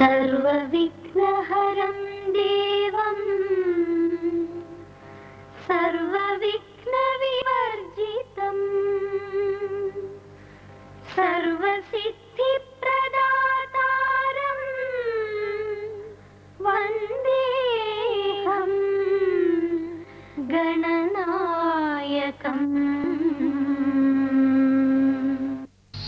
सर्वविघ्नहरं देवं सर्वविघ्नविवर्जितम् सर्वसिद्धिप्रदातारम् वन्देऽहं गणनायकम्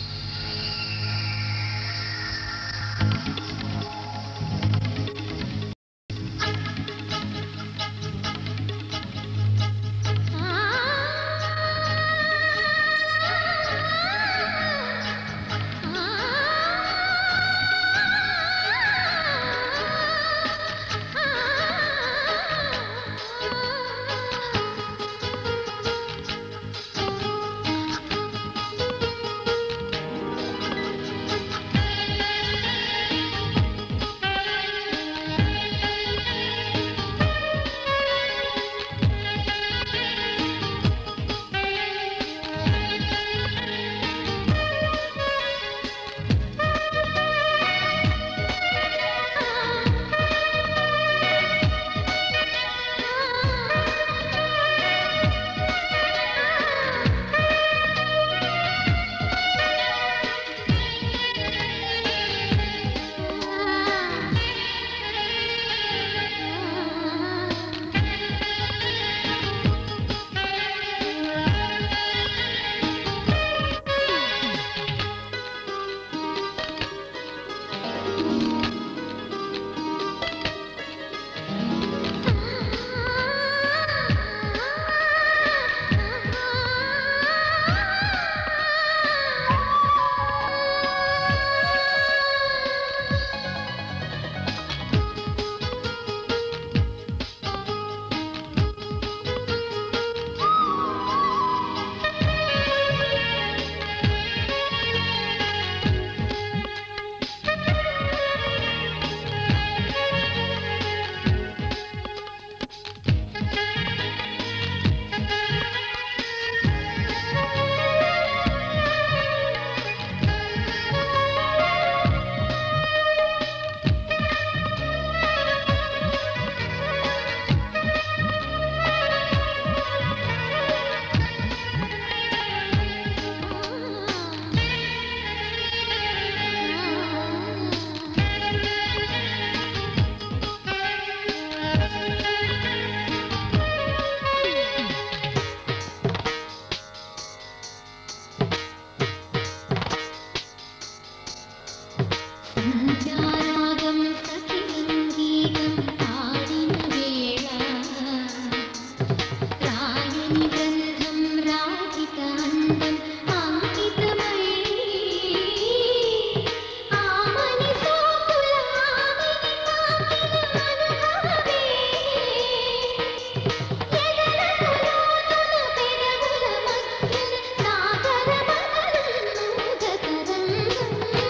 సంధ్యారాగం సఖిరంగీతం పాడిన వేళ రాయని గ్రంథం రాధిక అందం అంకితమై ఆమని సోకుల ఆమెని తాకిన అనుభవమే ఎదలకు లోతున పెదవుల మధ్యన సాగర బదలును గతరంగం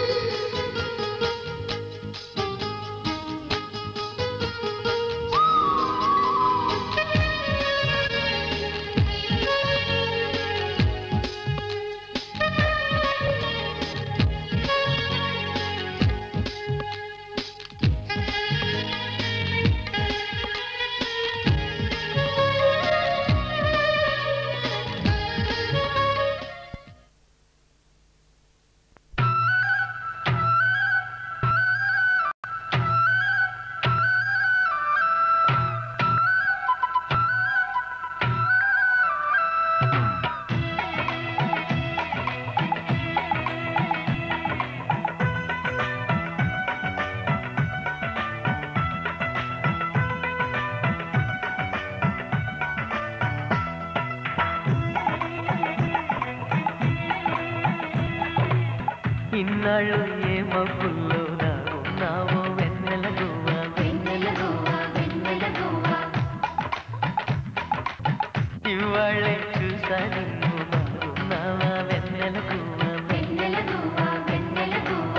ఇన్నాళ్ళు ఏ మబ్బుల్లో నాగున్నావో వెన్నెల గువ్వ వెన్నెల గువ్వ వెన్నెల గువ్వ ఇవాళ్ళే చూసా నిన్ను నాగున్నావా వెన్నెల గువ్వ వెన్నెల గువ్వ వెన్నెల గువ్వ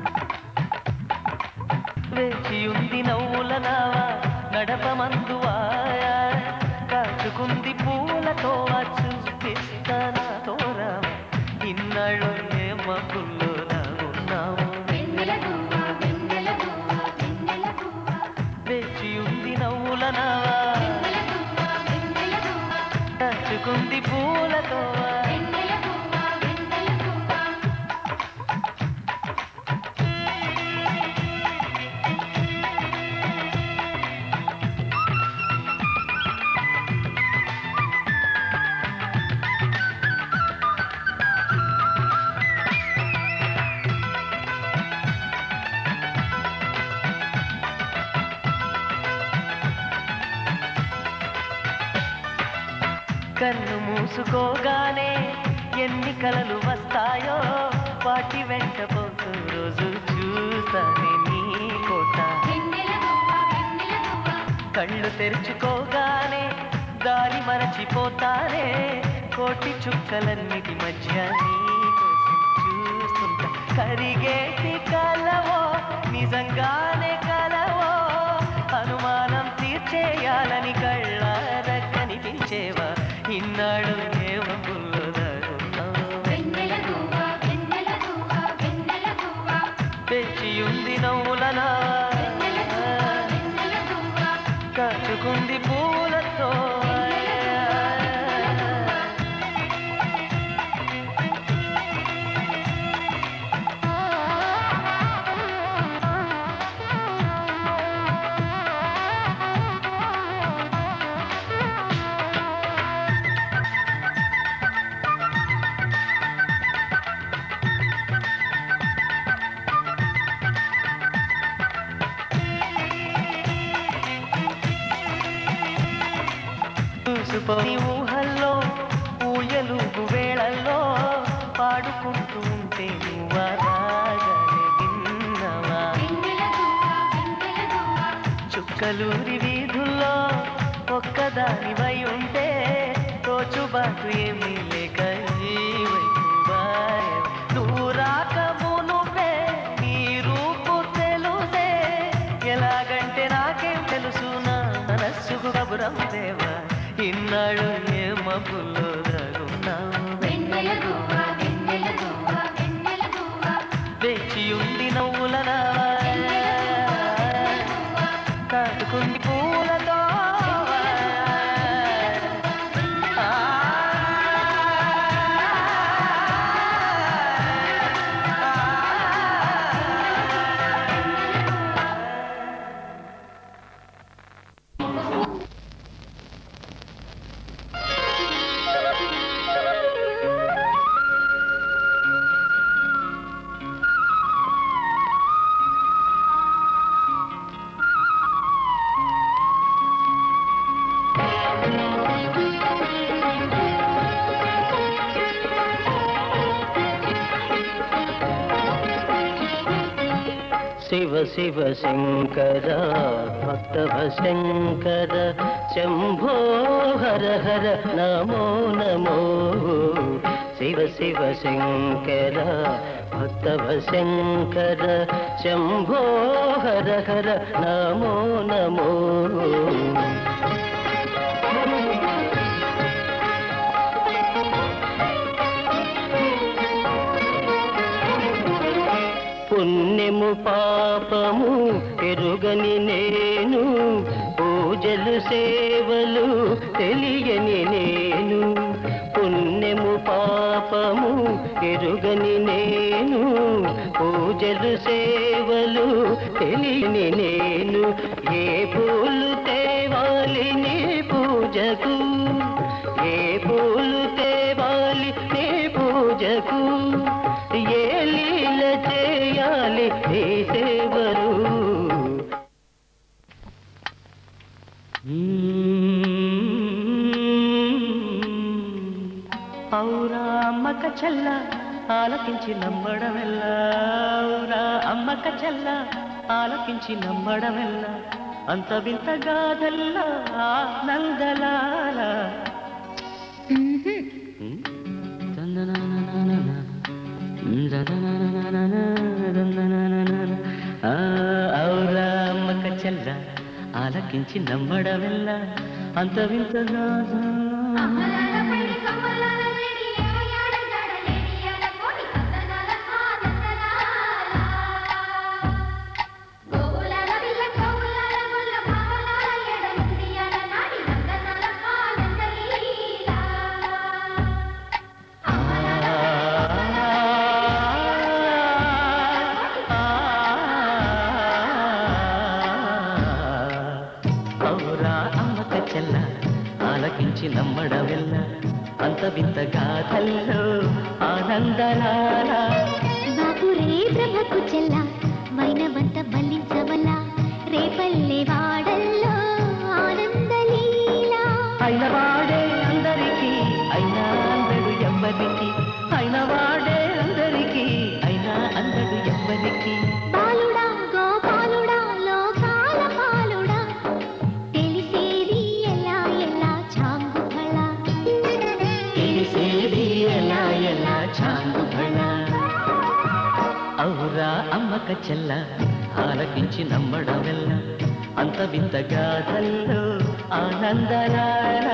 వేచి ఉంది నవ్వుల నావా నడపమందువాయా కాచుకుంది పూలతో చూపిస్తానా తోరా ఇన్నాళ్ళు ఏ మబ్బుల్లో నాగున్నావు వెన్నెల గువ్వ వెన్నెల గువ్వ నవ్వుల నావా తచ్చుకుంది పూలతోవా కన్ను మూసుకోగానే ఎన్ని కలలు వస్తాయో వాటి వెంట పోతూ రోజు చూస్తానే నీ కోట కళ్ళు తెరుచుకోగానే దారి మరచిపోతానే కోటి చుక్కలన్నిటి మధ్య నీ కోసం చూస్తుంటా కరిగేటి కలవో నిజంగానే కలవో అనుమానం తీర్చేయాలని కళ్ళార కనిపించేవా ఇన్నాడు ఏమో తెచ్చియుంది నవ్వులనా కట్టుకుంది పూలతో చూసుకొని ఊహల్లో ఊయలుగు వేళల్లో పాడుకుంటూ ఉంటే నువ్వా రాగలే విన్నవా చుక్కలూరి వీధుల్లో ఒక్కదానివై ఉంటే తోచుబాటు ఏమీ లేక ఈ వైపు వారే. నువ్వు రాకము నువ్వే నీ రూపు తెలుసే ఎలాగంటే నాకేం తెలుసు నా మనస్సుకు కబురం దేవా ఇన్నాడు ఏ మబ్బుల్లో దాగున్నావు వేచియుండి నవ్వులనా కాటుకుంది పూలతో శివ శివ శంకర భక్తవ శంకర శంభో హర హర నమో నమో శివ శివ శంకర భక్తవ శంకర శంభో హర హర నమో నమో పుణ్యము పాపము ఎరుగని నేను పూజలు సేవలు తెలియని నేను పుణ్యము పాపము ఎరుగని నేను పూజలు సేవలు తెలియని నేను ఏ పూలు తేవాలి నీ పూజకు ఏ పూలు తేవాలి నీ పూజకు ఏ లీల చేయాలి నీ సేవరు ఔరా అమ్మక చెల్ల ఆలకించి నమ్మడమెల్ల ఔరా అమ్మక చెల్ల ఆలకించి నమ్మడమెల్ల అంత వింత గాథల్ల నందలాల ఔరా అమ్మక చెల్ల ఆలకించి నమ్మడమెల్ల అంత వింత గాథల్ల గోవులాల పిల్ల గోవులాల ముల్ల భావలాల చెల్ల ఆలకించి నమ్మడమెల్ల అంత వింత గాథల్లో ఆనందలాల బాపురే ప్రభకు చెల్ల వైనవంత బలించవల్ల రేపల్లె వాడల్లో ఆనందలీలా అయిన వాడే అందరికీ అయినా అందడు ఎవ్వరికి అయిన వాడే అందరికీ అయినా అందడు ఎవ్వరికి బాలుడా గోపాలుడా లోకాల పాలుడా తెలిసేది ఎలా ఎలా చాంగుఫళ తెలిసేది ఎలా ఎలా చాంగుబళ ఔరా అమ్మక చెల్ల ఆలకించి నమ్మడమెల్ల అంత వింత గాథల్లో ఆనందలారా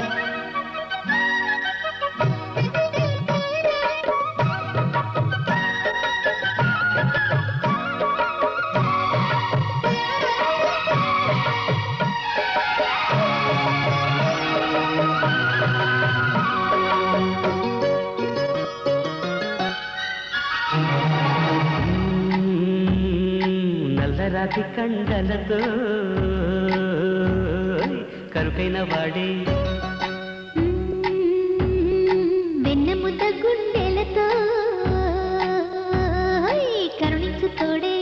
నల్లరాతి కండలతో కరుకైన వాడే వెన్నముద్ద గుండెలతో కరుణించు తోడే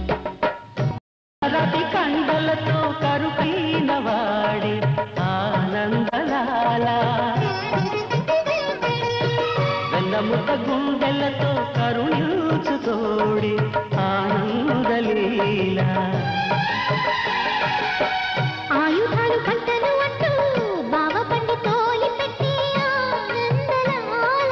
రాతి కండలతో కరుకైన వాడే ఆనందలాల వెన్నముద్ద గుండెలతో కరుణించు తోడి ఆనందలీల ఆయుధాలు పంటను అంటూ బావ పండి తోలి పెట్టి ఆనందలాల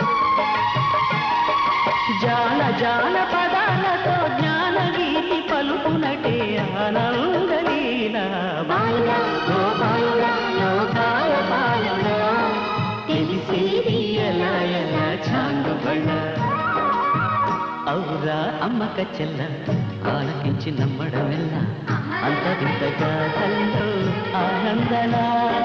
జాన జాన పదాలతో జ్ఞాన గీతి పలుకునటే ఆనందలీల బాలుడా గోపాలుడా లోకాల పాలుడా తెలిసేది ఎలా ఎలా చాంగుబళ్ళ ఔరా అమ్మక చెల్ల ఆలకించి నమ్మడమెల్ల అంత వింతగా కల్లో ఆనందలాల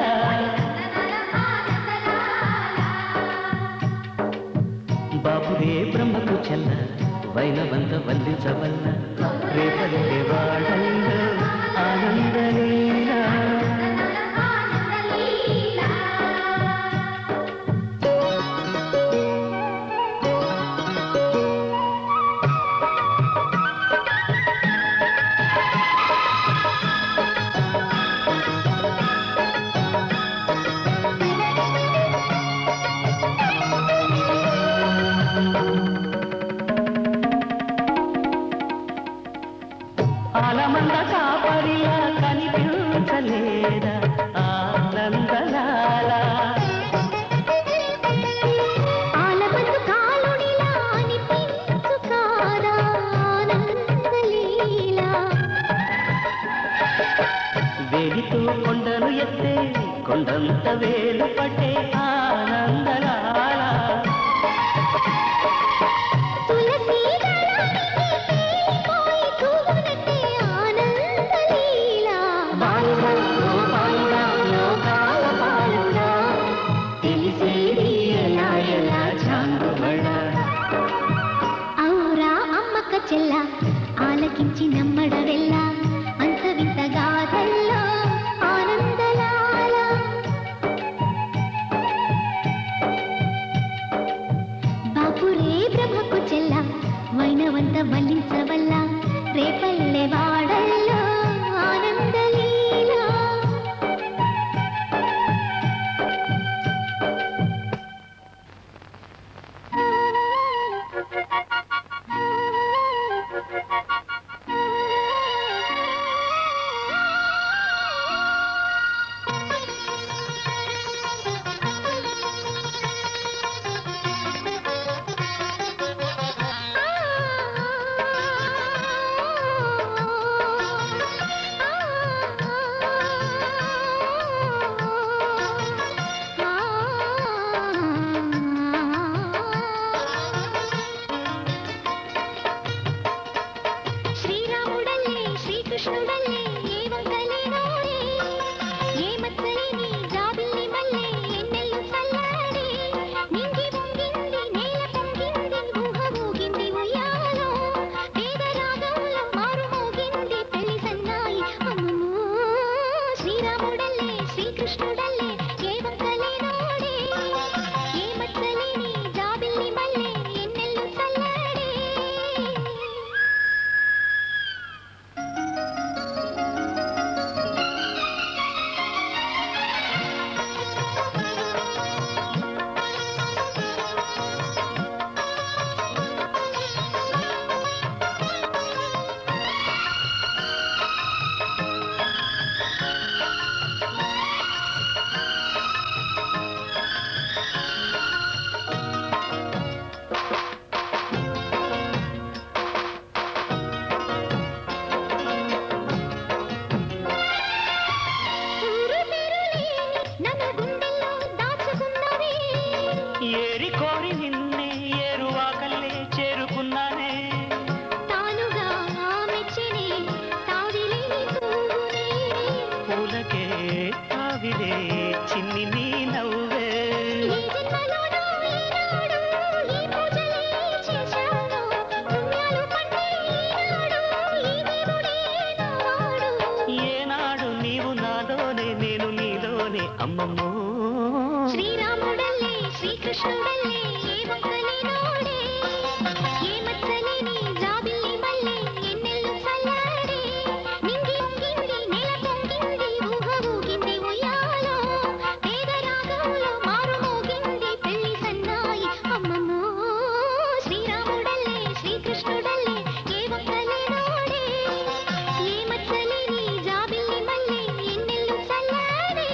బాబురే బ్రహ్మకు చెల్ల వైనవంత వల్లించవల్ల రేపల్లె వాడల్లో ఆనందలీలా ఆలమంద కాపరిలా కనిపించలేదా ఆనందలాల ఆలమందు కాలుడిలా అనిపించు కాదా ఆనందలీలా వేలితో కొండను ఎత్తే కొండంత వేలు పట్టే ఆనందలాల తులసి దళానికి తేలిపోయి తూగునట్టే ఆనందలీలా బాలుడా, గోపాలుడా, లోకాల పాలుడా, తెలిసేది ఎలా ఎలా చాంగుబళ ఔరా అమ్మక్క చెల్ల ఆలకించి నమ్మడవెల్ల అంత వింత గాథల్లో ఆనందలాల బాపురే బ్రహ్మకు చెల్ల వైనవంత వల్లించవల్ల రేపల్లె వాడల్లో ఆనందలీలా శ్రీరాముడల్లే శ్రీకృష్ణుడల్లే ఏ వంకలేనోరే ఏ మత్సలేని జాబిల్లి మల్లె ఎన్నెల్లు చల్లాడే నింగి వంగింది నేల పొంగింది ఊహ ఊగింది ఉయ్యాలో వేద రాగంలో మారు మోగింది పెళ్లి సన్నాయి అమ్మో శ్రీరాముడల్లే శ్రీ శ్రీకృష్ణుడల్లే ఏ వంకలేనోడే ఏ మచ్చలేని జాబిల్లి మల్లె ఎన్నెల్లు చల్లడే ఊరు పేరులేని నన్ను గుండెల్లో దాచుకున్నవే ఏరి కోరి నిన్నే ఏరువాకల్లే చేరుకున్నానే తానుగా మెచ్చినే తావిలేని పువ్వునే పూలకే తావిలే చిన్ని నీ నవ్వే ఈ జన్మలోనూ ఈనాడు ఈ పూజలే చేశాను పుణ్యాలు పండే ఈనాడు ఈ దేవుడే నావాడు ఏనాడు నీవు నాలోనే నేను నీలోనే అమ్మమ్మో శ్రీరాముడల్లే శ్రీకృష్ణుడల్లే ఏ వంకలేనోడే ఏ మచ్చలేని జాబిల్లి మల్లె ఎన్నెల్లు చల్లాడే నింగి ఉంగింది నేల పొంగింది ఊహ ఊగింది ఉయ్యాలో పేద రాగంలో మారు మోగింది పెళ్లి సన్నాయి అమ్మమ్మో శ్రీరాముడల్లే శ్రీకృష్ణుడల్లే ఏ వంకలేనోడే ఏ మచ్చలేని జాబిల్లి మల్లె ఎన్నెల్లు చల్లాడే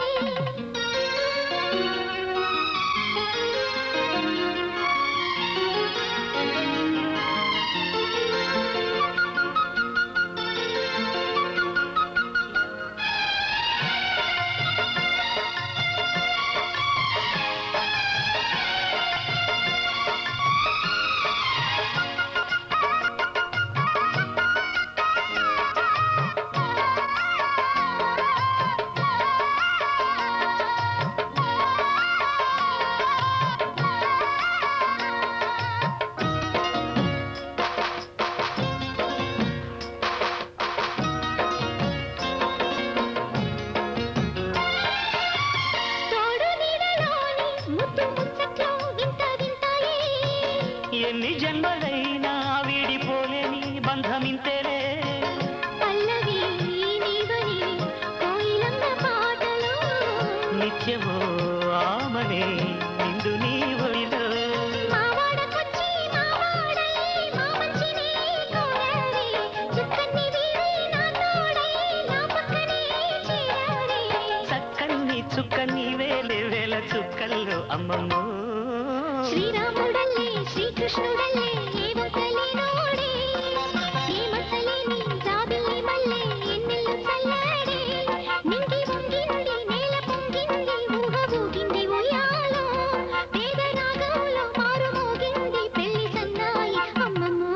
తోడు నీడలోని ముద్దు ముచ్చట్లో వింత వింతాయే ఎన్ని జన్మలైనా వీడిపోలేని బంధమింతేలే పల్లవి నీవని కోయిలమ్మ పాటలో నిత్యమో ఆమనే నిండు నీ ఒడిలో మావాడకొచ్చి మావాడై మా మంచిని కోరావే చుక్కన్ని వీడి నా తోడై నా పక్కనే చేరావే చక్కన్ని చుక్కన్ని వేలే వేల చుక్కల్లో అమ్మమ్మో శ్రీరాముడల్లే శ్రీకృష్ణుడల్లే ఏ వంకలేనోడే ఏ మచ్చలేని జాబిల్లి మల్లె ఎన్నెల్లు చల్లాడే నింగి వంగింది నేల పొంగింది ఊహ ఊగింది ఉయ్యాలో పేద రాగంలో మారు మోగింది పెళ్లి సన్నాయి అమ్మమ్మో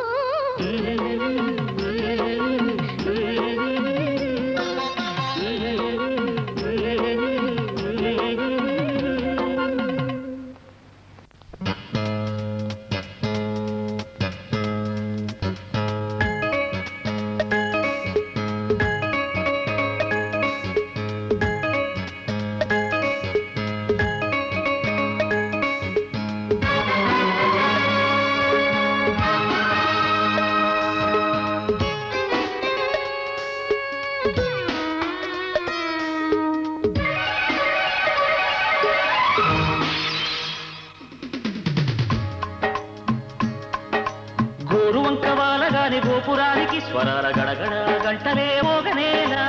గోరు వంక వాలగాని గోపురానికి స్వరాల గడగడ గంటలే మోగనేలా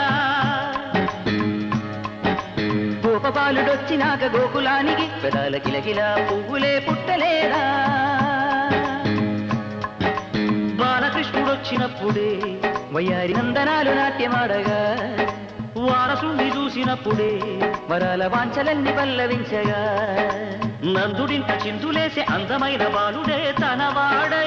గోపబాలుడొచ్చినాక గోకులానికి పెదాల కిలకిల పువ్వులే పుట్టలేదా బాలకృష్ణుడొచ్చినప్పుడే వయ్యారి నందనాలు నాట్యమాడగా వారసుండి చూసినప్పుడే వరాల వాంఛలన్నీ పల్లవించగా నందుడింట చిందులేసే అందమైన బాలుడే తనవాడై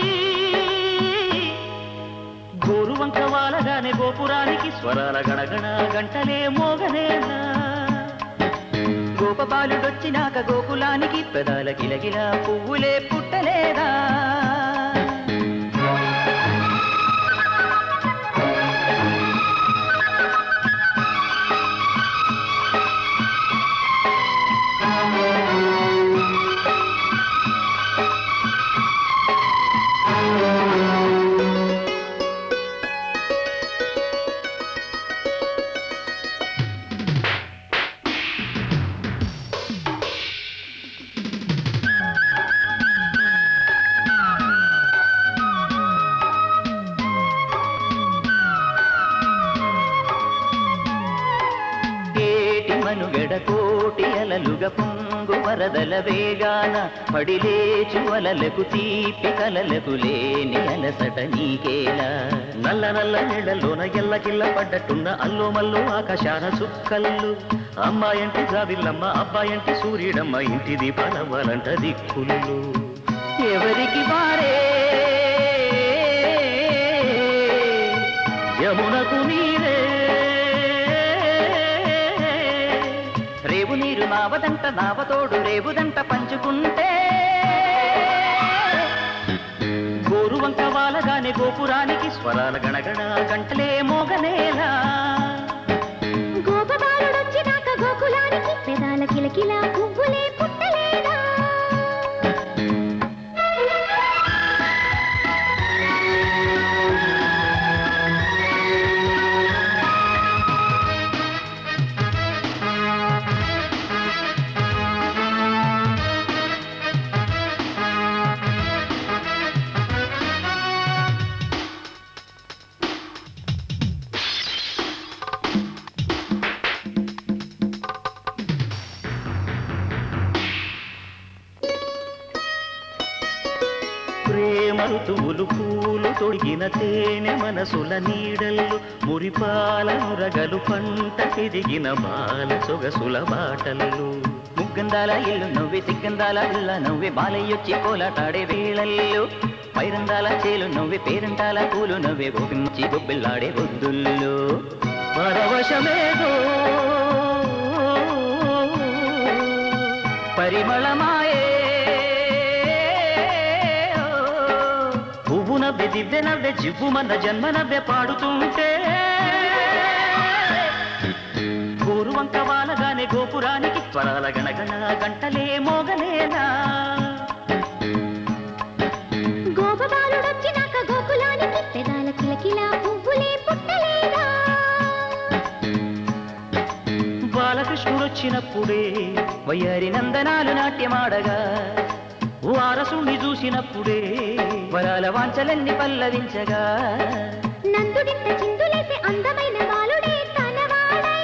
గోరువంక వాలగానే గోపురానికి స్వరాల గణగణ గంటలే మోగనేలా గోపబాలుడొచ్చినాక గోకులానికి పెదాల గిలగిల పువ్వులే పుట్టలేదా మనుగడ కోటి అలలుగ పొంగు వరదల వేగాన పడిలేచు అలలకు తీపి కలలకు లేని అలసట నీకేలా నల్ల నల్ల నీళ్ళలోన ఎల్లకిల్ల పడ్డట్టున్న అల్లో మల్లో ఆకాశాన చుక్కల్లు అమ్మాయంటి జాబిల్లమ్మ అబ్బాయంటి సూర్యుడమ్మ ఇంటి దీపాలవ్వాలంట దిక్కులు ఎవరికి వారే యమునకు నీరే రేవు నీరు నావదంట నావతోడు రేవుదంట పంచుకుంటే గోరు వంక వాలగానే గోపురానికి స్వరాల గణగణ గంటలే మోగనేలా గోపబాలుడొచ్చినాక గోకులానికి పెదాల కిలకిల పువ్వులే పుట్టలేదా ప్రేమ ఋతువులు పూలు తొడిగిన తేనె మనసుల నీడల్లు మురిపాల మురగలు పంట తిరిగిన బాల సొగసుల బాటలు ముగ్గందాల ఇల్లు నవ్వి సిగ్గందాల ఇల్ల నవ్వి బాలయ్యొచ్చి కోలాటాడే వేళల్లో పైరందాల చేలు నవ్వి పేరంటాల పూలు నవ్వే గోపించి గొబ్బిల్లాడే బొద్దుల్లో పరవశమేదో పరిమళమాయే పువ్వు నవ్వె దివ్య నవ్వె జివ్వు మన జన్మ నవ్వె పాడుతుంటే గోరు వంక వాలగానే గోపురానికి స్వరాల గణగణ గంటలే మోగలేనా గోపబాలుడొచ్చినాక గోకులానికి పెదాల కిలకిల పువ్వులే పుట్టలేదా బాలకృష్ణుడొచ్చినప్పుడే వయ్యారి నందనాలు నాట్యమాడగా వారసుని చూసినప్పుడే వరాల వాంచలన్నీ పల్లవించగా నందుడింత చిందులేసే అందమైన బాలుడే తనవాడై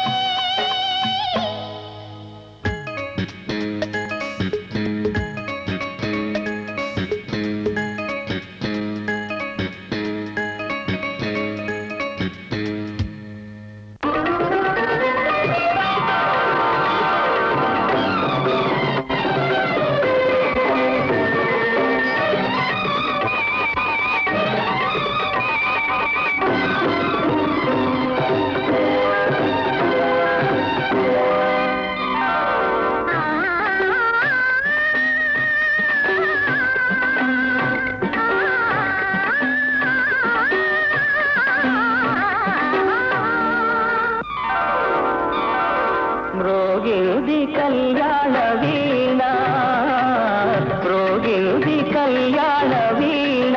మ్రోగిల్ది కళ్యాణ వీణ మ్రోగిల్ది కళ్యాణ వీణ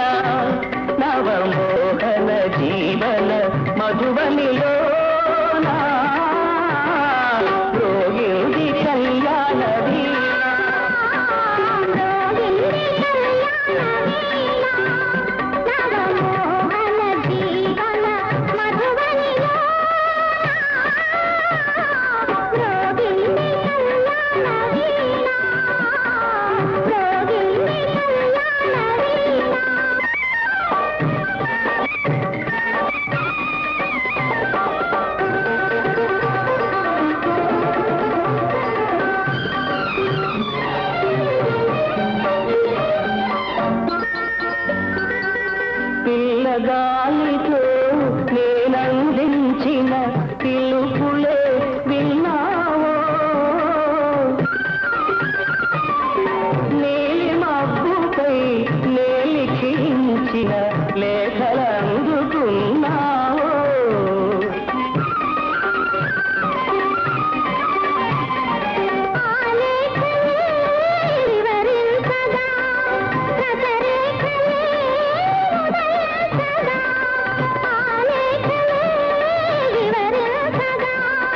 నవమోహన జీవన మధుబలిలో మ్రోగిల్ది కళ్యాణ వీణ పిల్లగాలితో నేనందించిన పిలుపులే విన్నావో నీలి మబ్బుపై నేలిఖించిన లేఖలందుకున్నావో వివరించగా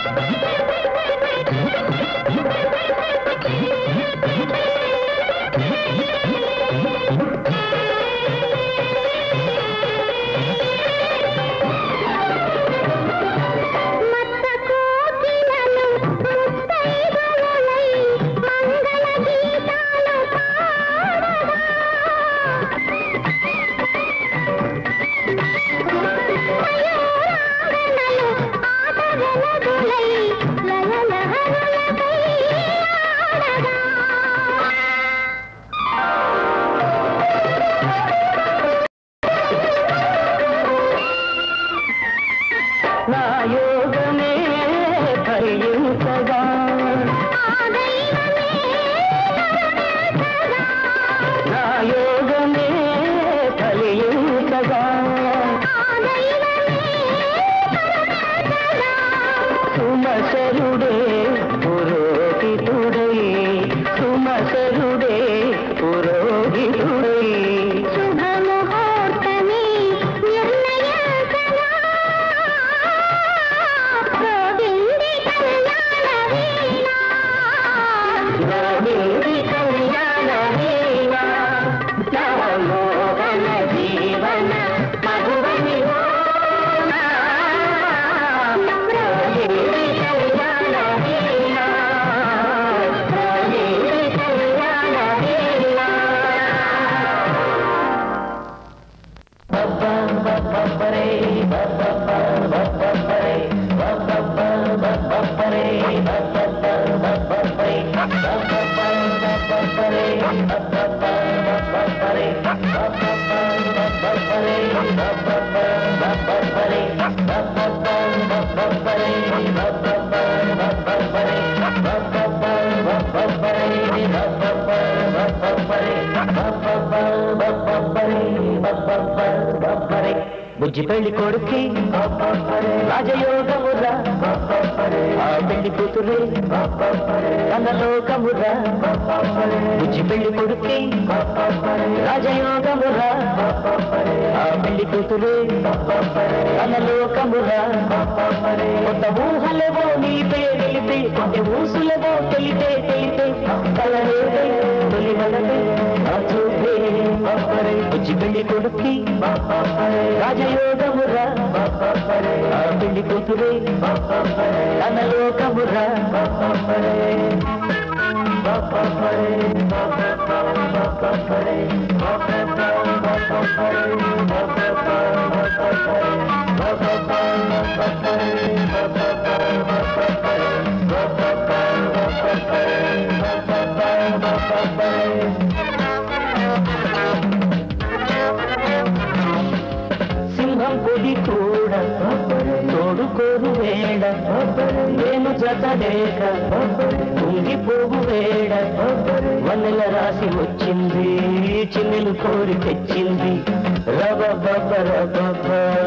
మత్త కోకిలలు ముత్తైదువులై మంగళ గీతాలు పాడగా మయూరాంగనలు ఆటవెలగులై లయలహరులకై ఆడగా నా యోగమే కలియుగగా నా యోగమే కలియుగగా సుమసరుడే పురోహితుడై సుమసరుడే పురోహితుడై శుభముహూర్తమే నిర్ణయించగా గోవింది కళ్యాణ వీణ గోవింది కళ్యాణ వీణ నా మోహన జీవన మధువని గోవింది కళ్యాణ వీణ గోవింది కళ్యాణ వీణ బుజ్జి పెళ్లి కొడుకి రాజయోగమురా ఆ పెళ్లి కూతురే లోకమురా బుజ్జి పెళ్లి కొడుకి రాజయోగమురా ఆ పెళ్లి కూతురే లోకమురా కొత్త ఊహలేవో నీపే వెళితే కొత్త ఊసులేవో తెలితే తెలితే కలలేదే తొలి వలదే ఆ చూపే బుజ్జి పెళ్లి కొడుకి రాజయోగమురా ఆ పెళ్లి కూతురే తన లోకమురా సింహం పొడి కూడా తోడుకోరు వేడ నేను జతలేక కుంగిపోవు వేడ వన్నెల రాసి వచ్చింది చిన్నెలు కోరి తెచ్చింది రవ బబ్బ రబ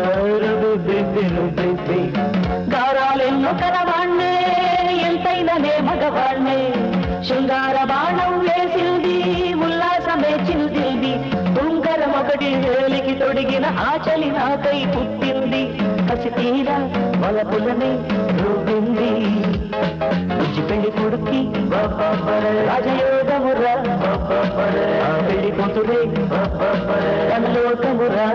గారాలెన్నో కరవాణ్ణే ఎంతైననే మగవాణ్ణే శృంగార బాణం వేసింది ఉల్లాసమే చిందింది ఉంగరం ఒకటి వేలికి తొడిగిన ఆచలి నాకై పుట్టింది కసి తీరా వలపులని రూపింది బుజ్జి పెళ్లి కొడుక్కి రాజయోగమురా ఆ పెళ్లి కూతురే తనలోకమురా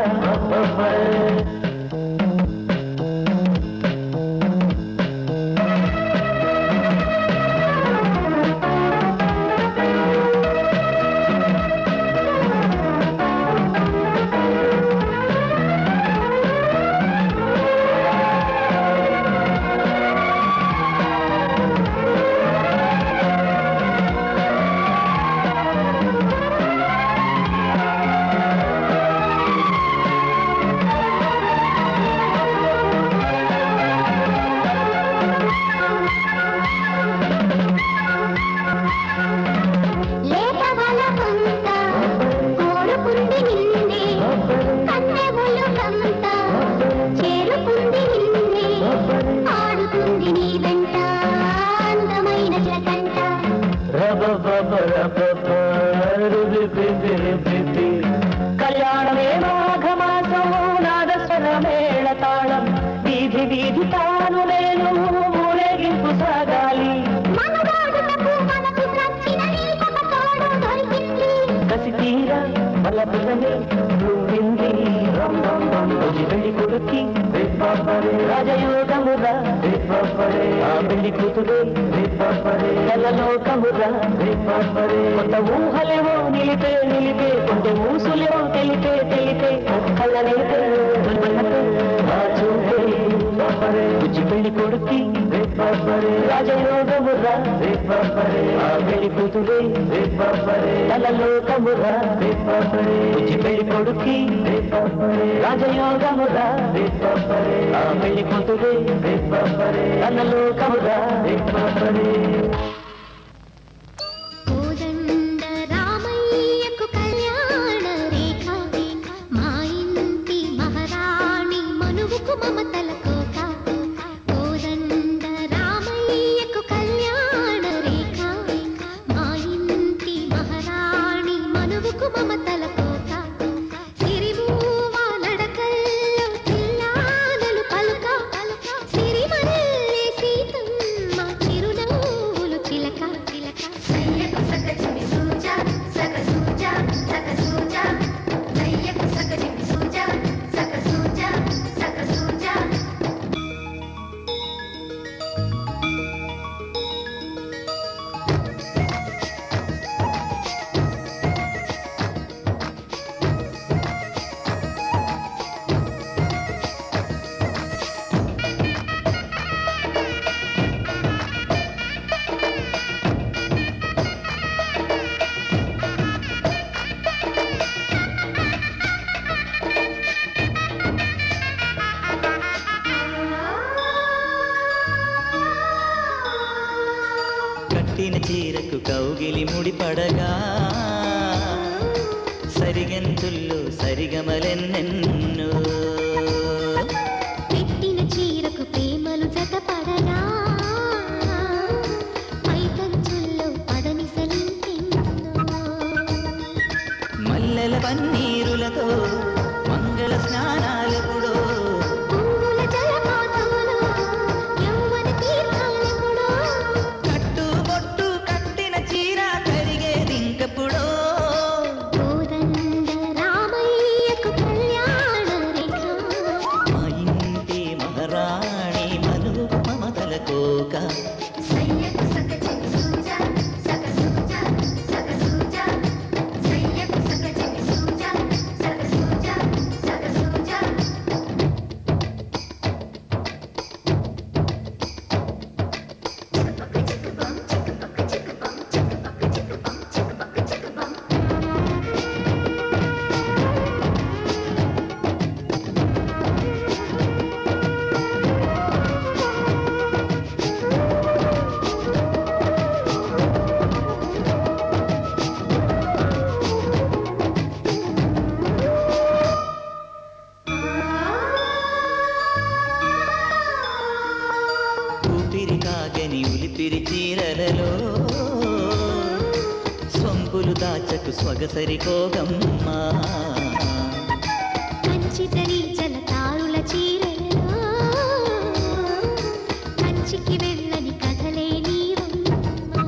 లేత వలపంత కోరుకుంది నిన్నే కన్నె ఒలుకంత చేరుకుంది నిన్నే ఆడుతుంది నీ వెంట అందమైన జకంట కళ్యాణమే మాఘమాసం నాదస్వర మేళ తాళం వీధి వీధి తాను నేను ఊరేగి పిల్లని నువ్వింది రమ్ రమ్ రమ్ రోజు పెళ్లి కొడుక్కి రాజయోగమురా ఆ పెళ్లి కూతురే కలలోకమురా కొంత ఊహలేవో నిలిపే నిలిపే కొంత ఊసులేవో తెలిపే తెలిపే కళ్ళ నిలిపే ఆ చూపే బుజ్జి పెళ్లి కొడుక్కి రాజయోగమురా ఆ పెళ్లి కూతురే కలలోకమురా బుజ్జి పెళ్లి కొడుక్కి రాజయోగమురా ఆ పెళ్లి కూతురే కలలోకమురా కోదండ రామయ్యకు కళ్యాణ రేఖ మా ఇంటి మహారాణి మనువుకు మమతల కోక కోదండ రామయ్యకు కళ్యాణ రేఖ మా ఇంటి మహారాణి మనువుకు మమతల కోక సిరిమూవా నడకల్లో పిల్లానలు పలుక సిరిమల్లె సీతమ్మ చిరునవ్వులు చిలక చిలక సయ్యకు సకచిమి సూజా సక సూజా సక సూజా సయ్యకు సకచిమి సూజా సక సూజా సక సూజా కట్టిన చీరకు కౌగిలి ముడిపడగా సరిగంతుల్లో సరిగమలెన్నెన్నో పెట్టిన చీరకు ప్రేమలు జతపడగా పైకంచుల్లో పదనిసలింకెన్నో మల్లెల పన్నీరులతో మంగళ స్నానాలెప్పుడో పువ్వుల జలపాతములో యవ్వన తీర్థాలెప్పుడో కట్టు బొట్టు కట్టిన చీర కరిగేదింకప్పుడో కోదండ రామయ్యకు కళ్యాణ రేఖ మా ఇంటి మహారాణి మను మమతల కోక సయ్యకు సకచిమి సూజా సక సూజా సక సూజా సయ్యకు సకచిమి సూజా సక సూజా సక సూజా ఊపిరి కాగని ఉలిపిరి చీరలలో స్వంపులు దాచకు స్వగసరి కోగమ్మా కంచితరి జలతారుల చీరలలో కంచికి వెళ్ళని కథలే నీవమ్మా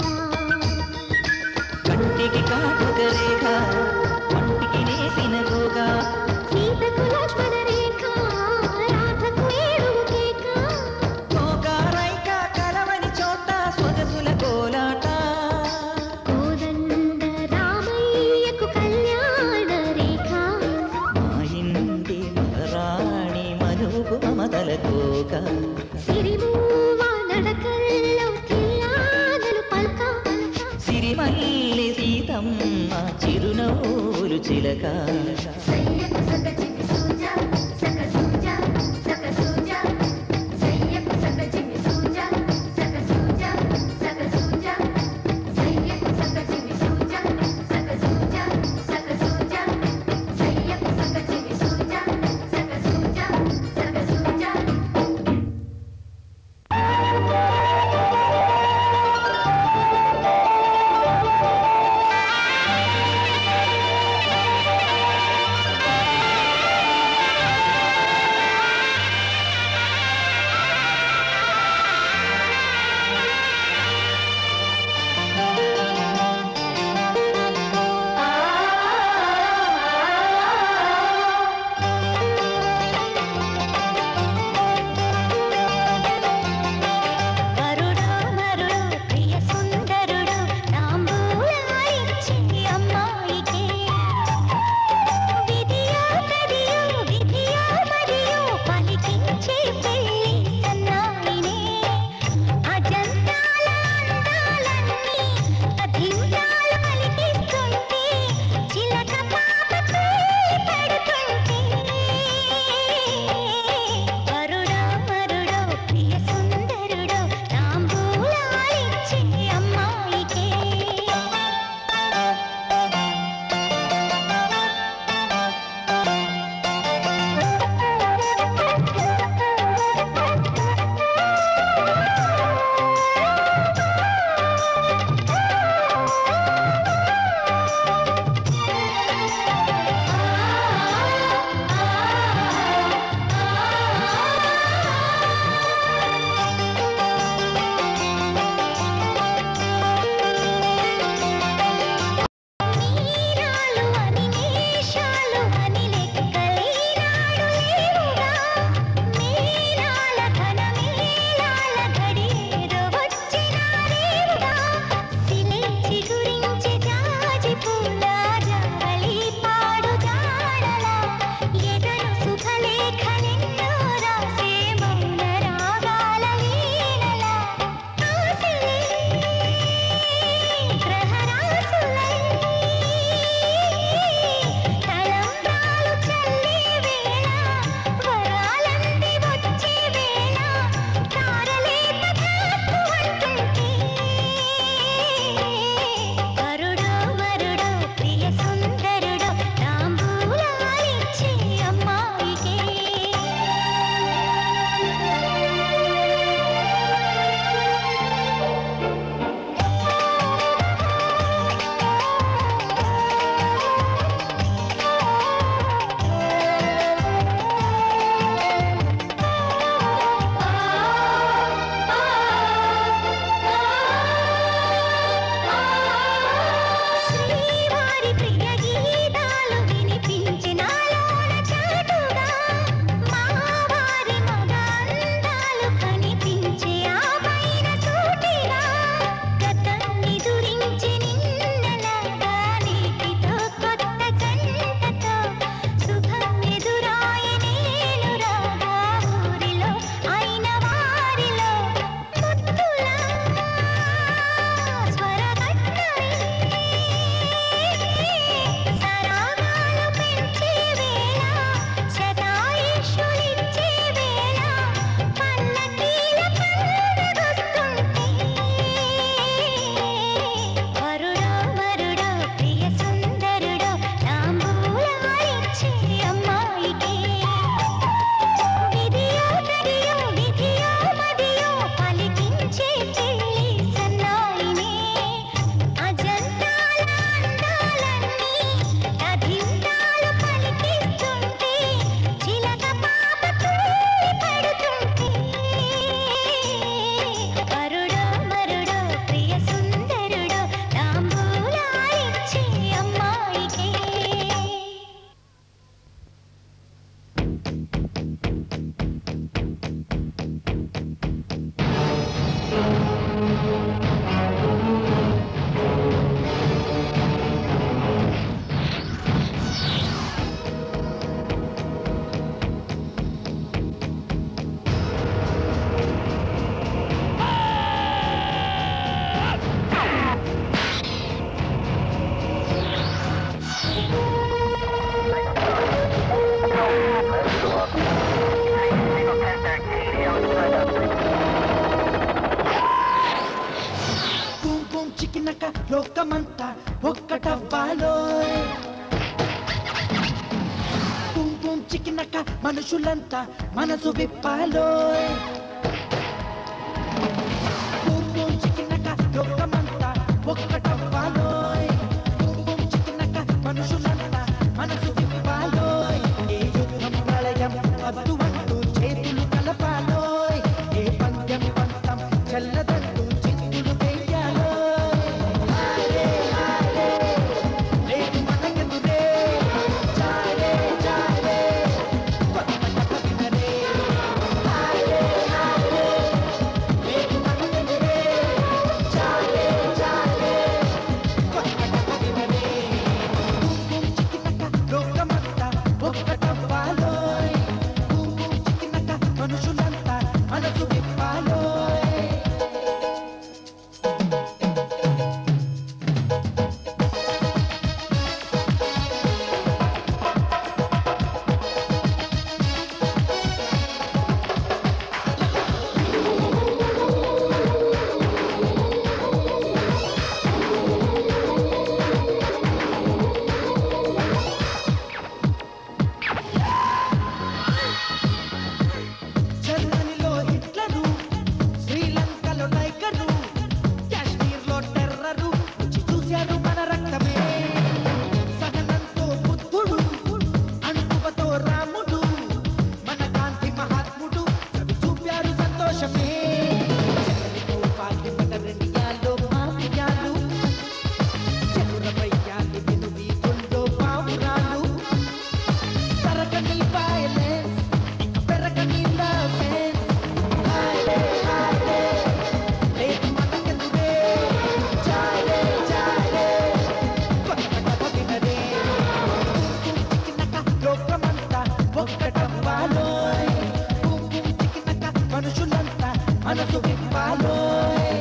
కంటికి కాటుక రేఖ పంటికి నేసిన గోగా సీతకు లక్ష్మణ రేఖ రాధకు ఏడుగు కేక కోకారైక కలవని చోట స్వగసుల కోలాట కోదండ రామయ్యకు కళ్యాణ రేఖ మా ఇంటి మహారాణి మనుపు మమతల కోక సిరిమూవా నడకల్లో తిల్లానలు పల్క సిరిమల్లి సీతమ్మ చిరునవ్వులు చిలక సయ్యకు సకచిమి సూజా సక సూజా సక సూజా సయ్యకు సకచిమి సూజా సక సూజా సక సూజా సయ్యకు సకచిమి సూజా సక సూజా సక సూజా సయ్యకు సకచిమి సూజా సక సూజా సక సూజా ఆ చిక్కినక లోకమంతా ఒక్కటవ్వాలో బుమ్ బుమ్ చిక్కినక మనుషులంతా మనసు విప్పాలో బుమ్ బుమ్ చిక్కినక లోకమంతా ఒక్కటవ్వాలో బుమ్ బుమ్ చిక్కినక మనుషులంతా మనసు విప్పాలో ఏ యుద్ధం ప్రళయం వద్దు అంటూ చేతులు కలపాలో ఏ పంద్యం పంతం చల్లదంటూ చింతులు వేయాలో హారే హారే లేదు మనకెదురే చాలే చాలే కొత్త కథ వినరే హారే హారే లేదు మనకెదురే చాలే చాలే కొత్త కథ వినరే కుంకుమ చికినక లోకమంతా ఒక్కటవ్వాలోయ్ కుంకుమ చికినక మనుషులంతా మనసు విప్పాలోయ్ జర్మనీలో హిట్లరు శ్రీలంకలో టైగరు కాశ్మీర్లో టెర్రరు రుచి చూశారు మన రక్తమే సహనంతో బుద్ధుడు అణుకువతో రాముడు మన గాంధీ మహాత్ముడు కవి చూపారు సంతోషమే చెక్కలితో పాల్గొనరిండియాలో మాఫియాలు చతురమయ్యాలి వినువీధుల్లో పావురాలు తరగని violence, ఇక పెరగని lovens. హాయే, హాయే, లేదు మనకెదురే. చాలే, చాలే, కొత్త కథ వినరే. కుంకుమ చికినక లోకమంతా ఒక్కటవ్వాలోయ్. కుంకుమ చికినక మనుషులంతా మనసు విప్పాలోయ్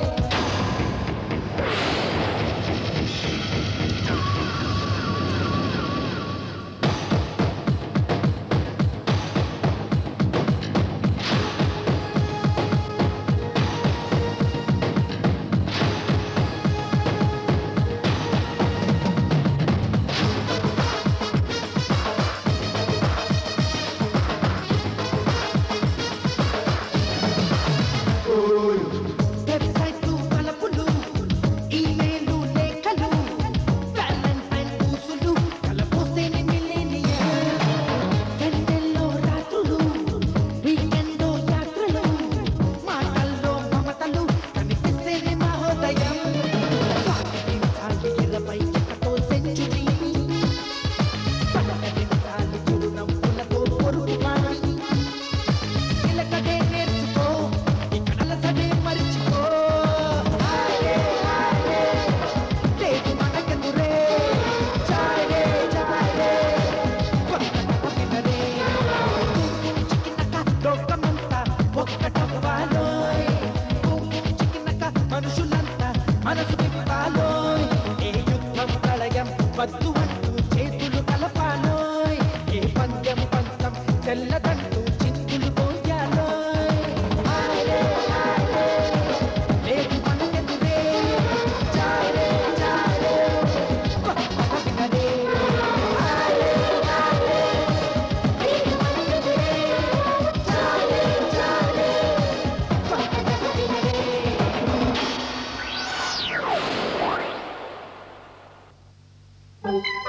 వెబ్సైట్లు కలపులు ఈమెయిలు లేఖలు వ్యాలంటైన్ పూసులు కలపోసేని మిలేనియల్ వెన్నెల్లో రాత్రులు వీకెండ్లో యాత్రలు మాటల్లో మమతలు కనిపిస్తేనే మహోదయం స్వాగతించాలి ఇరవై ఒకటో సెంచురీని పలకరించాలి చిరునవ్వులతో పొరుగు వాణి చిలకడే నేర్చుకో ఇక అలసడే మరిచిపో హాయే హాయే లేదు మనకెదురే చాలే చాలే కొత్త కథ వినరే కుంకుమ చికినక లోకమంతా ఒక్కటవ్వాలోయ్ కుంకుమ చికినక మనుషులంతా మనసు విప్పాలోయ్ ఏ యుద్ధం ప్రళయం వద్దు అంటూ చేతులు కలపాలోయ్ ఏ పందెం పంతం చెల్లదంటూ చింతులు పోయాలోయ్ హాయే హాయే లేదు మనకెదురే చాలే చాలే కొత్త కథ వినరే హాయే హాయే లేదు మనకెదురే చాలే చాలే కొత్త కథ వినరే Thank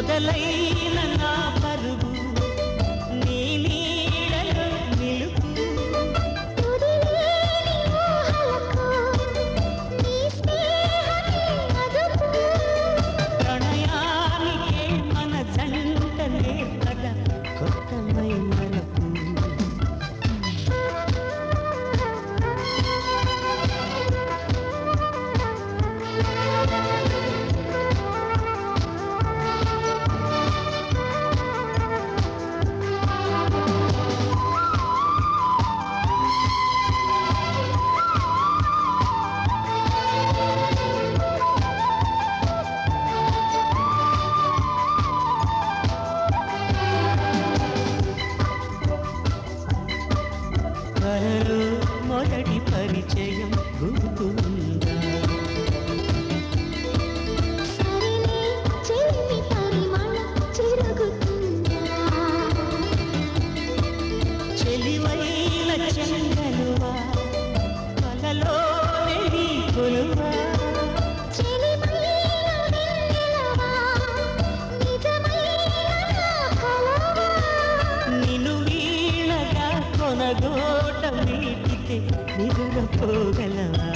మొదలైన నా పరుగు నీ నీడలో నిలుపు తుదిలేని ఊహలకు నీ స్నేహమే అదుపు ప్రణయానికే మన జంట నేర్పగా కొత్తమై మనకు కలలో మొదటి పరిచయం గుర్తుందా సరిలే చెలిమి పరిమళం చిరుగుతుందా చెలివైన చెంగలువా కలలోనే నీ కొలువా చెలిమైన వెన్నెలవా నిజమైన నా కలవా నిన్ను వీణగా కొనగోట మీటితే నిదురపోగలవా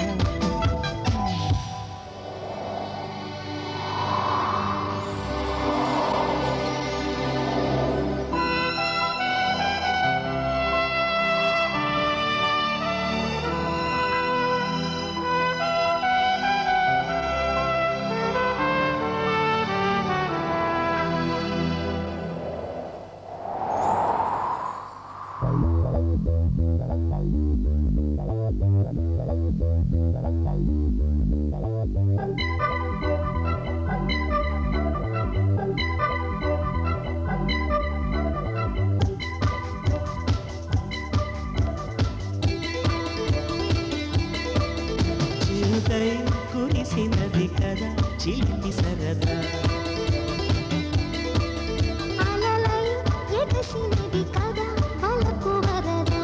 చిరుకై కురిసినది కదా చిలిపి సరదా అలలై ఎగసినది కదా వలపు వరదా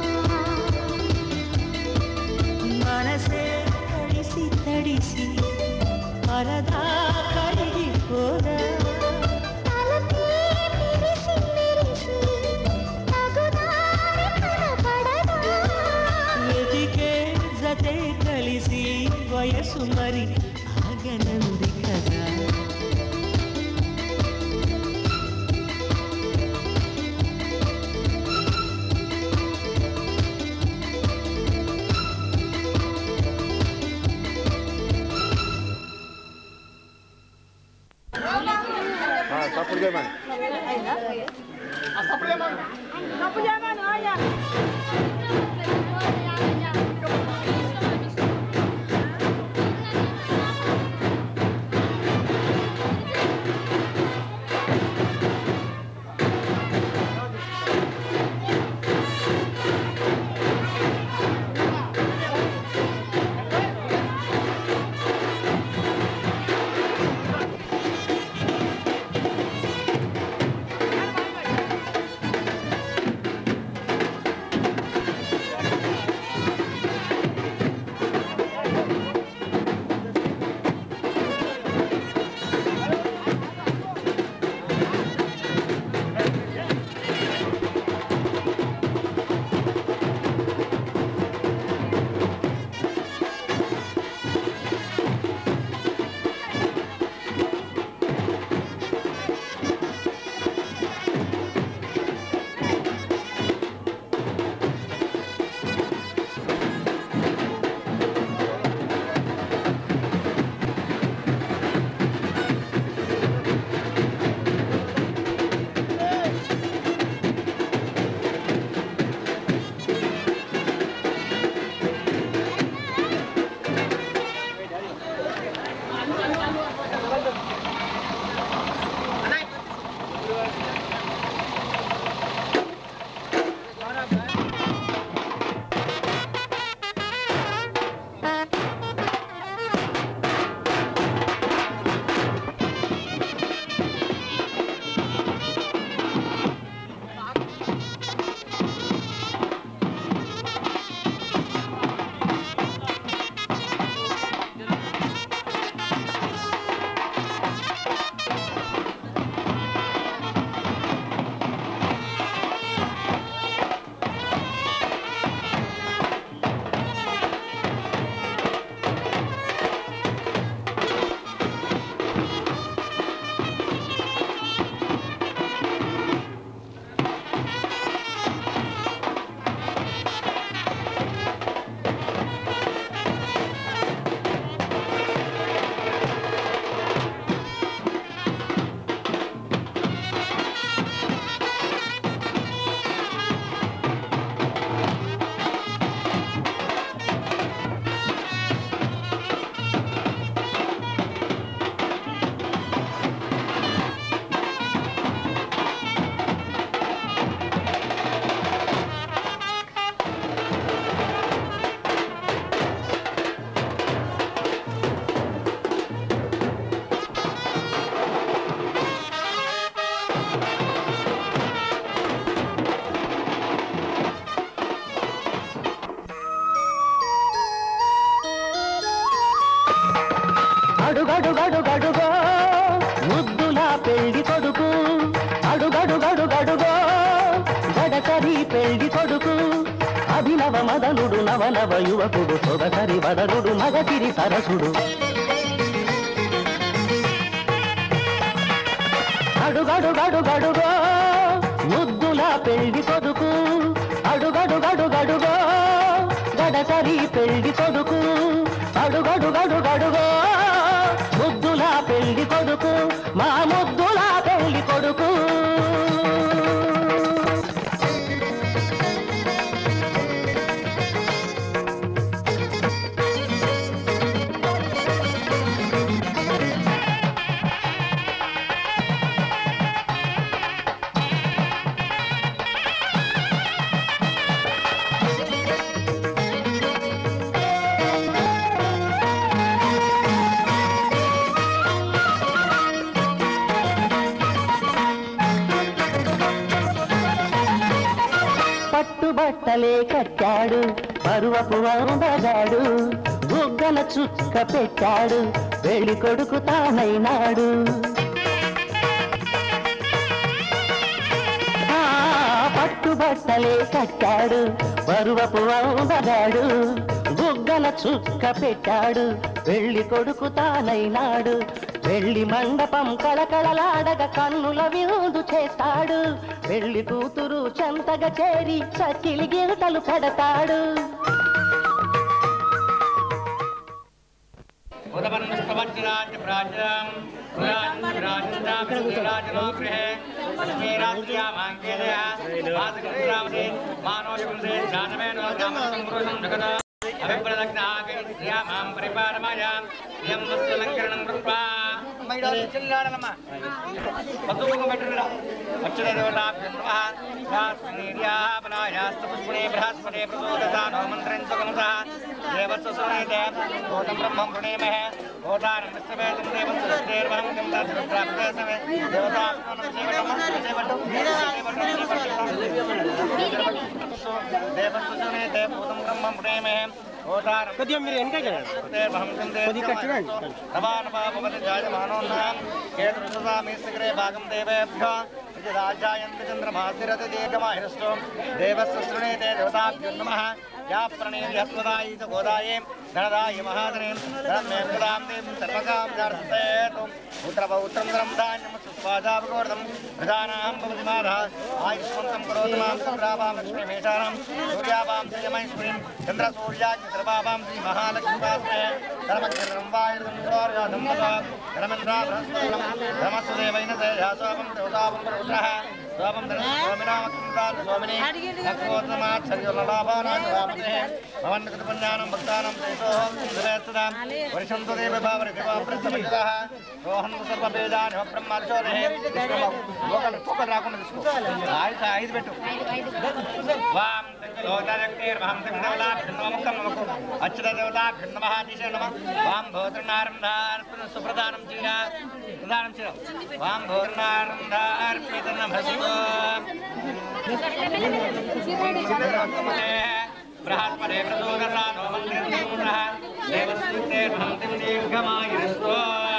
మనసే తడిసి తడిసి పరదా కరిగిపోదా తలపే మెరిసి మెరిసి తగుదారి కనపడదా వెతికే జతే కలిసి వయసు మరి ఆగనంది కదా అడుగడుగడుగడుగో ముద్దుల పెళ్లి కొడుకు అడుగడుగడుగడుగో గడసరి పెళ్లి కొడుకు అభినవ మదనుడు నవనవ యువకుడు సొగసరి వదనుడు మగసిరి సరసుడు అడుగడుగడుగడుగో ముద్దుల పెళ్లి కొడుకు అడుగడుగడుగడుగో గడసరి పెళ్లి కొడుకు అడుగడుగడుగడుగో ముద్దుల పెళ్లి కొడుకు మా ముద్దుల పెళ్లి కొడుకు పట్టుబట్టలే కట్టాడు పరువపు వందగాడు బుగ్గల చుక్క పెట్టాడు పెళ్లి కొడుకు తానైనాడు ఆ, పట్టుబట్టలే కట్టాడు పరువపు వందగాడు బుగ్గల చుక్క పెట్టాడు పెళ్లి కొడుకు తానైనాడు పెళ్లి మండపం కళకళలాడగ కన్నుల విందు చేస్తాడు పెళ్లి కూతురు చెంతగా చేరి చచ్చిలి గిరతలు పెడతాడు కొద్దిగా మీరు వెనక కొద్దిగా చూడండి భాగం దేవేభ్యో ఇది రాజాయంత చంద్రమాసిరత దీర్ఘమాహిరస్తో దేవస్య శృణేతే దేవతాభ్యో నమః యా ప్రణేయస్వదాయీత గోదాయే ధనదాయ మహాదనే ధనమే ప్రదాం దేవం సర్వకాం దర్శయేతు పుత్రపౌత్రం ధనం ధాన్యం సుస్వాదాపగోర్ధం ప్రధానాం భవతి మాధ ఆయుష్మంతం కరోతు మాం సంప్రాపాం లక్ష్మీమేషానం సూర్యాపాం శ్రీయమైశ్వరీం చంద్ర సూర్యాగ్ని సర్వాపాం శ్రీ మహాలక్ష్మీపాస్మే ధర్మక్షరం వాయుర్దం గౌర్యాదం ధర్మేంద్రా బృహస్పతిం ధర్మస్వదేవైన తేజాసోపం దేవతాపం రుద్రః స్వాపం ధర్మస్వామినామకృతాలు స్వామిని అక్రోతమాచ్చర్యులలాభానామతే భవన్నకృతపుణ్యానం భక్తానం శేషోహం సురేత్తదాం వర్షం తదేవ భావరి దివాప్రస్థమజదః రోహం సర్వభేదాని బ్రహ్మర్షోదే లోకల్ లోకల్ రాకుండా తీసుకో ఐదు ఐదు పెట్టు వాం లోకరక్తేర్వహం దేవతాభ్యన్నమముఖం నమకు అచ్యుత దేవతాభ్యన్నమః దిశే నమః వాం భోతృనారంధార్పణ సుప్రదానం చేయ ప్రదానం చేయ వాం భోతృనారంధార్పిత నమస్తో బృహస్పతే ప్రచోదసానో మంత్రిర్నమః దేవస్థితేర్వహం దీర్ఘమాయురస్తో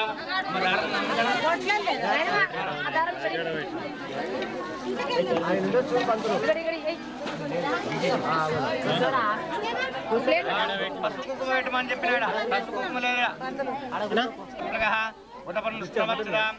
పసుపు కుంకుమ పెట్టమని చెప్పినాడా పసుపు కుంకుమ లేదా ఉదపన్నుష్టమచ్చుదాం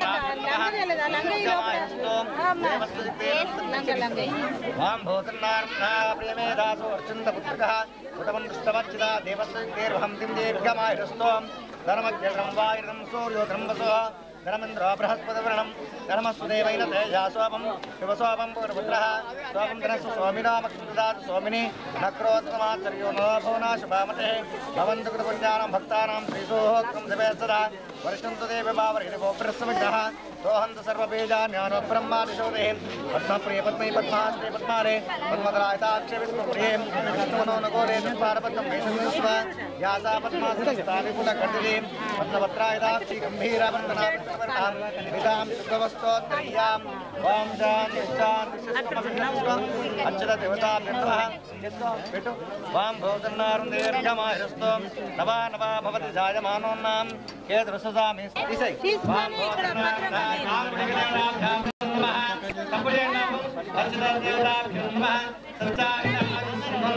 వాం భూతన్నార్నా ప్రియమేధాసు అర్చుందపుత్రకः ఉదపన్నుష్టమచ్చుదా దేవస్వేర్వహం దిం దీర్ఘమాయురస్తో ధర్మజ్ఞం వాయురం సూర్యోధరం వసో ధనమింద్ర బృహస్పతివరణం ధర్మస్వదేవైన తేజాస్వాపం శివస్వాపం పురపుత్రः స్వాపం ధనస్సు స్వామినామకృదాత్ స్వామిని నక్రోత్తమాచర్యో నభవనా శుభామతే భవంతు కృతపుణ్యానం భక్తానాం శ్రీసోహోక్తం దివే సదా వర్షంతు దేవ భావరిహిభోప్రస్సమిగ్రహ సోహంతు సర్వబీజాన్యానో బ్రహ్మాదిశోదే పద్మప్రియ పద్మై పద్మాశ్రీ పద్మాలే పద్మదరాయతాక్ష విష్ణుప్రియే విష్ణుమనోనగోరే దుష్పారపద్మం వేషమిస్వ యాసా పద్మాసా విపుల కటిరే పద్మభద్రాయతాక్షి గంభీరవర్తనా విష్ణువర్ణాం విదాం శుద్ధవస్తోత్తరీయాం ఓం శాంతి శాంతి శిష్టమభిష్టం అచ్చల దేవతాభ్యర్థः పెట్టు వాం భోజన్నారం దీర్ఘమాహిరస్తో నవా నవా భవతి జాయమానోన్నాం కేతురసుదామి తీసేయ్. వాం భోజనాభ్యాం నమః. సంపూర్ణం పరిశుద్ధదేవతాభ్యో నమః. సత్యాగ్నినమః.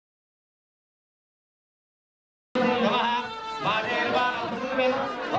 నమః. మాదేవానమః.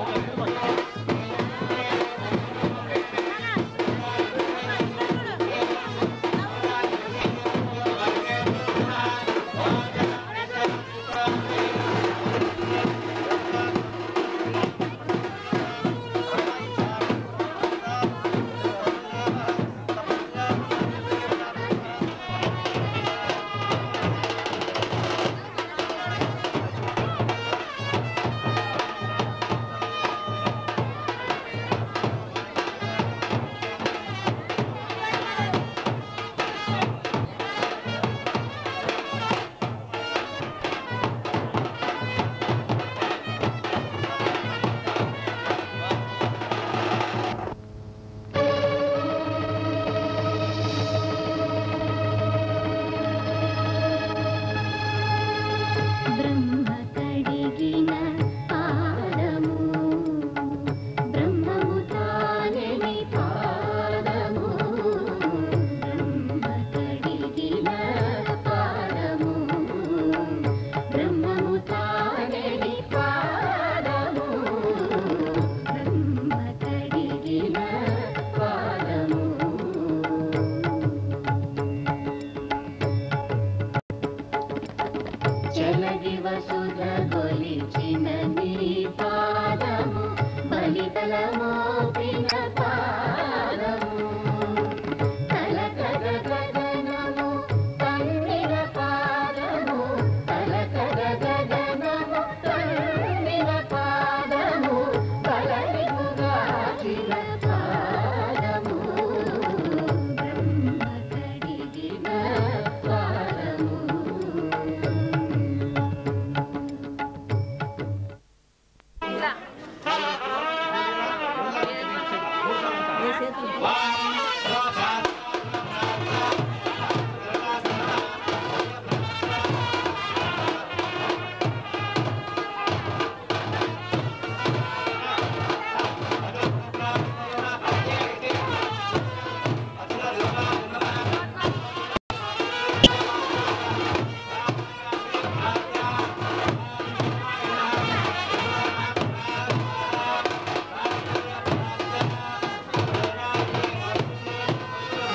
బ్రహ్మ కడిగిన పాదము బ్రహ్మము తానని పాదము బ్రహ్మ కడిగిన పాదము బ్రహ్మము తానని పాదము బ్రహ్మ కడిగిన పాదము చలగి వసుధ గొలిచిన నీ పాదము బలితల మోపిన పాదము కలకద గగనము తన్నిన పాదము కలకద గగనము తన్నిన పాదము బలరిముగాచిన పాదము బ్రహ్మ కడిగిన పాదము శ్రీ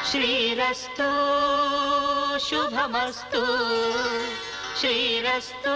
శ్రీరస్తు శుభమస్తు శ్రీరస్తు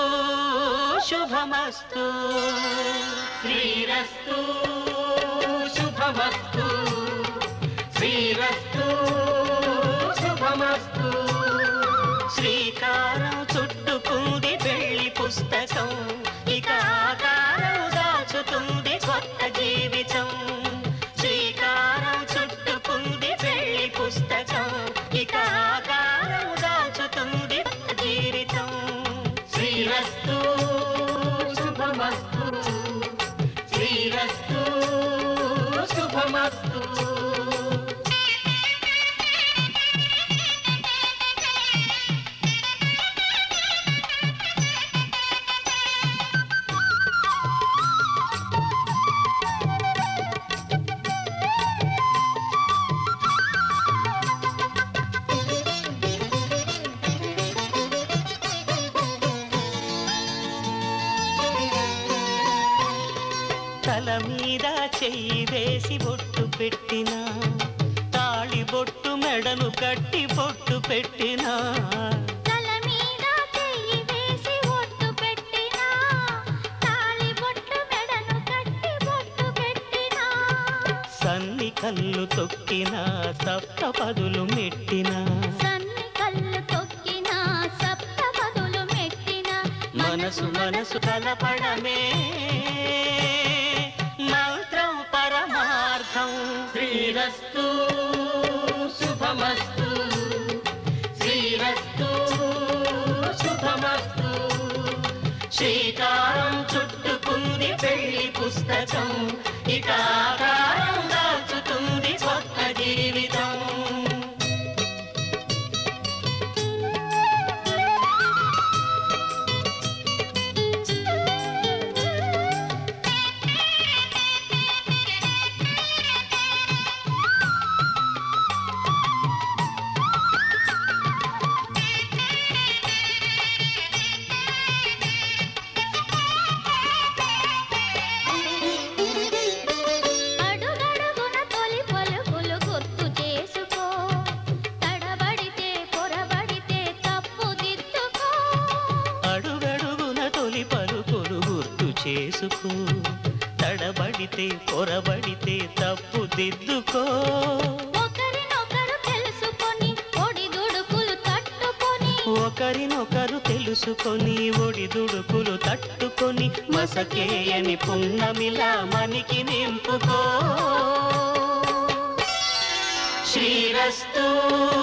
శుభమస్తు శ్రీరస్తు శుభమస్తు శ్రీరస్తు శుభమస్తు శ్రీకారం చుట్టుకుంది పెళ్లి పుస్తకం ఇక ఆకారం దాచుతుంది కొత్త జీవితం శ్రీకారం చుట్టుకుంది పెళ్లి పుస్తకం ఇక ఆకారం దాచుతుంది కొత్త జీవితం శ్రీరస్తు శుభమస్తు శ్రీరస్తు శుభమస్తు తల మీద చెయ్యి వేసి బొట్టు పెట్టిన తాళి బొట్టు మెడను కట్టి బొట్టు పెట్టినా తల మీద చెయ్యి వేసి ఒట్టు పెట్టినా తాళి బొట్టు మెడను కట్టి బొట్టు పెట్టినా సన్ని కళ్ళు తొక్కిన సప్త పదులు మెట్టిన సన్ని కళ్ళు తొక్కినా సప్త పదులు మెట్టిన మనసు మనసు కలపడమే మంత్రం పరమార్థం శ్రీరస్తు శుభమస్తు శ్రీరస్తు శుభమస్తు శ్రీకారం చుట్టుకుంది పెళ్లి పుస్తకం ఇక ఆకారం దాచుతుంది కొత్త జీవితం అడుగడుగున తొలి పలుకులు గుర్తు చేసుకో తడబడితే పొరబడితే తప్పు దిద్దుకో అడుగడుగున తొలి పలుకులు గుర్తు చేసుకో తడబడితే పొరబడితే తప్పు దిద్దుకో ఒకరినొకరు తెలుసుకొని ఒడిదుడుకులు తట్టుకొని ఒకరినొకరు తెలుసుకొని ఒడిదుడుకులు తట్టుకొని మసకేయని పున్నమిలా మనికి నింపుకో శ్రీరస్తు